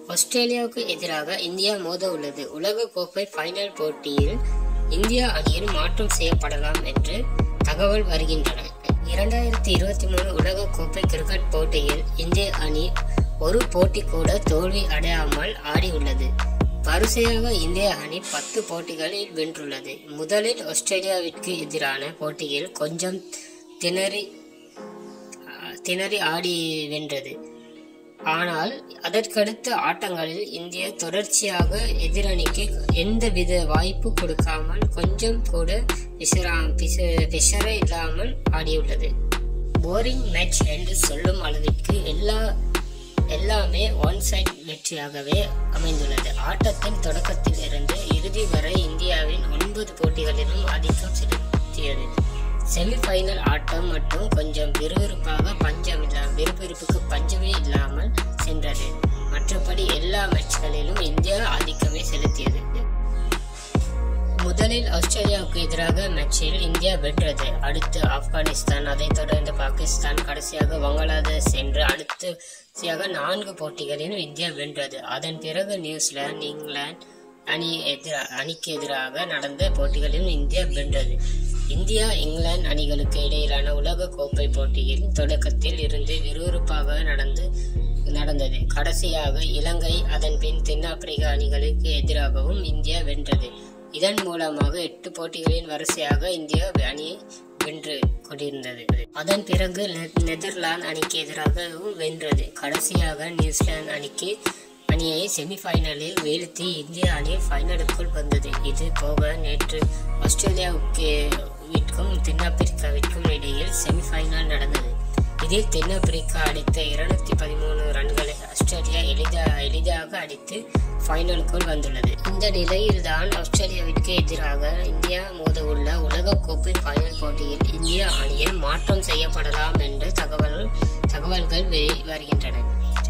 ஆஸ்திரேலியாவுக்கு எதிராக இந்தியா மோத உள்ளது உலக கோப்பை ஃபைனல் போட்டியில் இந்தியா அணியில் மாற்றம் செய்யப்படலாம் என்று தகவல் வருகின்றன இரண்டாயிரத்தி இருபத்தி மூணு உலக கோப்பை கிரிக்கெட் போட்டியில் இந்திய அணி ஒரு போட்டி கூட தோல்வி அடையாமல் ஆடியுள்ளது வரிசையாக இந்திய அணி பத்து போட்டிகளில் வென்றுள்ளது முதலில் ஆஸ்திரேலியாவிற்கு எதிரான போட்டியில் கொஞ்சம் திணறி திணறி ஆடி வென்றது ஆனால் அதற்கடுத்த ஆட்டங்களில் இந்தியா தொடர்ச்சியாக எதிரணிக்கு எந்தவித வாய்ப்பு கொடுக்காமல் கொஞ்சம் கூட பிசரா பிச பிசர இல்லாமல் ஆடியுள்ளது போரிங் மேட்ச் என்று சொல்லும் அளவிற்கு எல்லா எல்லாமே ஒன் சைட் வெற்றியாகவே அமைந்துள்ளது ஆட்டத்தின் தொடக்கத்தில் இருந்து இறுதி வரை இந்தியாவின் ஒன்பது போட்டிகளிலும் ஆதிக்கம் செலுத்தியது செமிஃபைனல் ஆட்டம் மட்டும் கொஞ்சம் விறுவிறுப்பாக பஞ்சம் இல்லா விறுவிறுப்புக்கு பஞ்சமே இல்லாமல் சென்றது மற்றபடி எல்லா மேட்ச்களிலும் இந்தியா ஆதிக்கமே செலுத்தியது முதலில் ஆஸ்திரேலியாவுக்கு எதிராக மேட்சில் இந்தியா வென்றது அடுத்து ஆப்கானிஸ்தான் அதைத் தொடர்ந்து பாகிஸ்தான் கடைசியாக வங்காளதேஷ் என்று அடுத்ததாக நான்கு போட்டிகளிலும் இந்தியா வென்றது அதன் பிறகு நியூசிலாந்து இங்கிலாந்து அணி எதிரா அணிக்கு எதிராக நடந்த போட்டிகளிலும் இந்தியா வென்றது இந்தியா இங்கிலாந்து அணிகளுக்கு இடையிலான உலக கோப்பை போட்டியில் தொடக்கத்தில் இருந்து விறுவிறுப்பாக நடந்து நடந்தது கடைசியாக இலங்கை அதன் பின் தென்னாப்பிரிக்கா அணிகளுக்கு எதிராகவும் இந்தியா வென்றது இதன் மூலமாக எட்டு போட்டிகளின் வரிசையாக இந்தியா அணியை வென்று கொண்டிருந்தது அதன் பிறகு நெதர்லாந்து அணிக்கு எதிராகவும் வென்றது கடைசியாக நியூசிலாந்து அணிக்கு அணியை செமிஃபைனலில் வீழ்த்தி இந்திய அணி ஃபைனலுக்குள் வந்தது இது போக நேற்று ஆஸ்திரேலியாவுக்கு விற்கும் தென்னாப்பிரிக்காவிற்கும் இடையில் செமிஃபைனல் நடந்தது இதில் தென்னாப்பிரிக்கா அடித்த இருநூத்தி பதிமூணு ரன்களை ஆஸ்திரேலியா எளிதா எளிதாக அடித்து ஃபைனலுக்குள் வந்துள்ளது இந்த நிலையில்தான் ஆஸ்திரேலியாவிற்கு எதிராக இந்தியா மோத உள்ள உலக கோப்பை ஃபைனல் போட்டியில் இந்திய அணியில் மாற்றம் செய்யப்படலாம் என்று தகவல் தகவல்கள் வருகின்றன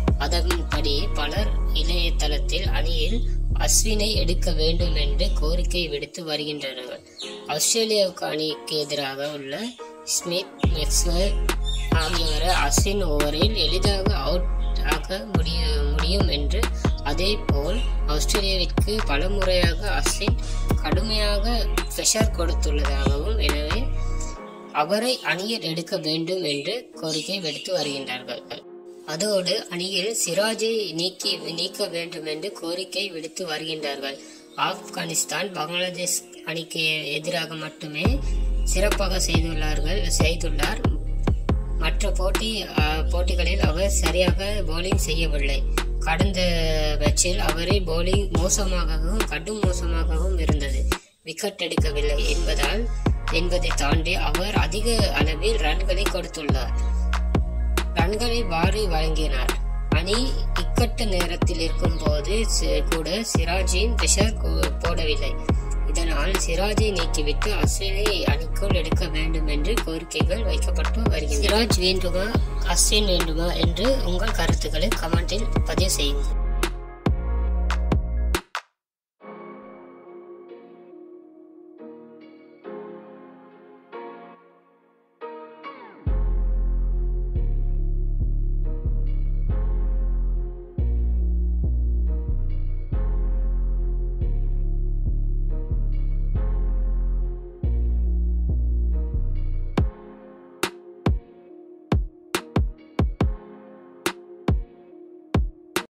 அதன்படி பலர் இணையதளத்தில் அணியில் அஸ்வினை எடுக்க வேண்டும் என்று கோரிக்கை விடுத்து வருகின்றனர் ஆஸ்திரேலியாவுக்கு அணிக்கு எதிராக உள்ள ஸ்மித் மெக்ஸ்வெல் ஆகியோரை அஸ்வின் ஓவரில் எளிதாக அவுட் ஆக முடிய முடியும் என்று அதே போல் ஆஸ்திரேலியாவிற்கு பலமுறையாக அஸ்வின் கடுமையாக ப்ரெஷர் கொடுத்துள்ளதாகவும் எனவே அவரை அணியில் எடுக்க வேண்டும் என்று கோரிக்கை விடுத்து வருகின்றார்கள் அதோடு அணியில் சிராஜை நீக்கி நீக்க வேண்டும் என்று கோரிக்கை விடுத்து வருகின்றார்கள் ஆப்கானிஸ்தான் பங்களாதேஷ் அணிக்கு எதிராக மட்டுமே சிறப்பாக செய்துள்ளார்கள் செய்துள்ளார் மற்ற போட்டி போட்டிகளில் அவர் சரியாக போலிங் செய்யவில்லை கடந்த மேட்சில் அவரை போலிங் மோசமாகவும் கடும் மோசமாகவும் இருந்தது விக்கெட் எடுக்கவில்லை என்பதால் என்பதை தாண்டி அவர் அதிக அளவில் ரன்களை கொடுத்துள்ளார் ரன்களை வாரி வழங்கினார் அணி இக்கட்ட நேரத்தில் இருக்கும் போது கூட சிராஜின் பிரஷர் போடவில்லை இதனால் சிராஜை நீக்கிவிட்டு அஸ்வினை அணிக்குள் எடுக்க வேண்டும் என்று கோரிக்கைகள் வைக்கப்பட்டு வருகின்றன சிராஜ் வேண்டுமா அஸ்வின் வேண்டுமா என்று உங்கள் கருத்துக்களை கமெண்டில் பதிவு செய்யுங்கள்